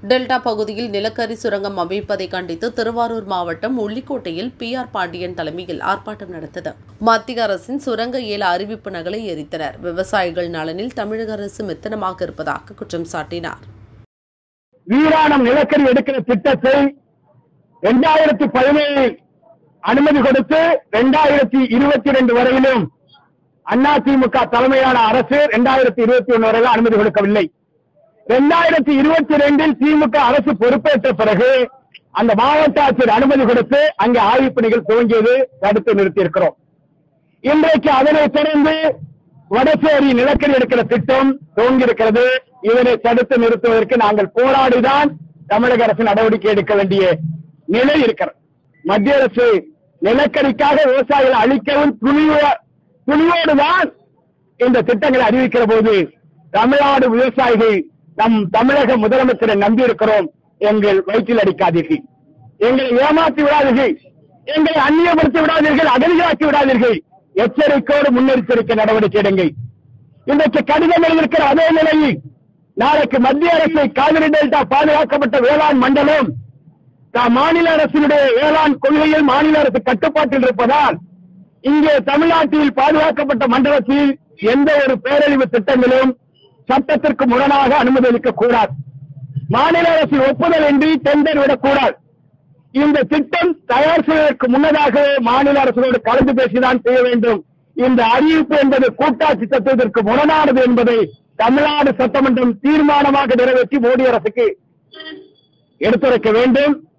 delta பகுதியில் நிலக்கரி சுரங்கம் அமைப்பதை கண்டித்து திருவாரூர் மாவட்டம் உள்ளிக்கோட்டையில் பி ஆர் பாண்டியன் தலைமையில் ஆர்ப்பாட்டம் நடந்தது மத்திய அரசின் சுரங்க ஏல அறிவிப்பு நகலை எரித்தனர் விவசாயிகள் நலனில் தமிழக அரசு மெத்தனமாக இருப்பதாக குற்றம் சாட்டினார் வீராணம் நிலக்கரி எடுக்கிற திட்டத்தை இரண்டாயிரத்தி பதினேழில் அனுமதி கொடுத்து இரண்டாயிரத்தி இருபத்தி ரெண்டு வரையிலும் அதிமுக தலைமையிலான அரசு இரண்டாயிரத்தி இருபத்தி ஒன்று வரையிலும் அனுமதி கொடுக்கவில்லை இரண்டாயிரத்தி இருபத்தி ரெண்டில் திமுக அரசு பொறுப்பேற்ற பிறகு அந்த மாவட்ட ஆட்சியர் அனுமதி கொடுத்து அங்கே ஆய்வுப் பணிகள் துவங்கியது தடுத்து நிறுத்தியிருக்கிறோம் இன்றைக்கு அதனைத் தொடர்ந்து வடசேரி நிலக்கரி எடுக்கிற திட்டம் துவங்கியிருக்கிறது இதனை தடுத்து நிறுத்துவதற்கு நாங்கள் போராடிதான் தமிழக அரசு நடவடிக்கை எடுக்க வேண்டிய நிலை இருக்கிறது மத்திய அரசு நிலக்கரிக்காக விவசாயிகளை அழிக்கவும் துணிவோ துணிவோடுதான் இந்த திட்டங்களை அறிவிக்கிற போது தமிழ்நாடு விவசாயிகள் நம் தமிழக முதலமைச்சரை நம்பி இருக்கிறோம் எங்கள் வயிற்றில் அடிக்காதீர்கள் எங்களை ஏமாற்றி விடாதீர்கள் எங்களை அந்நியப்படுத்தி விடாதீர்கள் அகதிகளாக்கி விடாதீர்கள் எச்சரிக்கையோடு முன்னெச்சரிக்கை நடவடிக்கை எடுங்கள் இன்றைக்கு கடிதம் எழுதியிருக்கிற அதே நிலையில் நாளைக்கு மத்திய அரசு காவிரி டெல்டா பாதுகாக்கப்பட்ட வேளாண் மண்டலம் தா- மாநில அரசினுடைய வேளாண் கொள்கையில் மாநில அரசு கட்டுப்பாட்டில் இருப்பதால் இங்கே தமிழ்நாட்டில் பாதுகாக்கப்பட்ட மண்டலத்தில் எந்த ஒரு பேரழிவு திட்டங்களும் சட்டத்திற்கு முரணாக அனுமதிக்க கூடாது மாநில அரசின் ஒப்புதல் இன்றி டெண்டர் விடக்கூடாது இந்த திட்டம் தயார் செய்வதற்கு முன்னதாகவே மாநில அரசோடு கலந்து பேசிதான் செய்ய வேண்டும் இந்த அறிவிப்பு என்பது கூட்டாட்சி தத்துவத்திற்கு முரணானது என்பதை தமிழ்நாடு சட்டமன்றம் தீர்மானமாக நிறைவேற்றி மோடி அரசுக்கு எடுத்துரைக்க வேண்டும்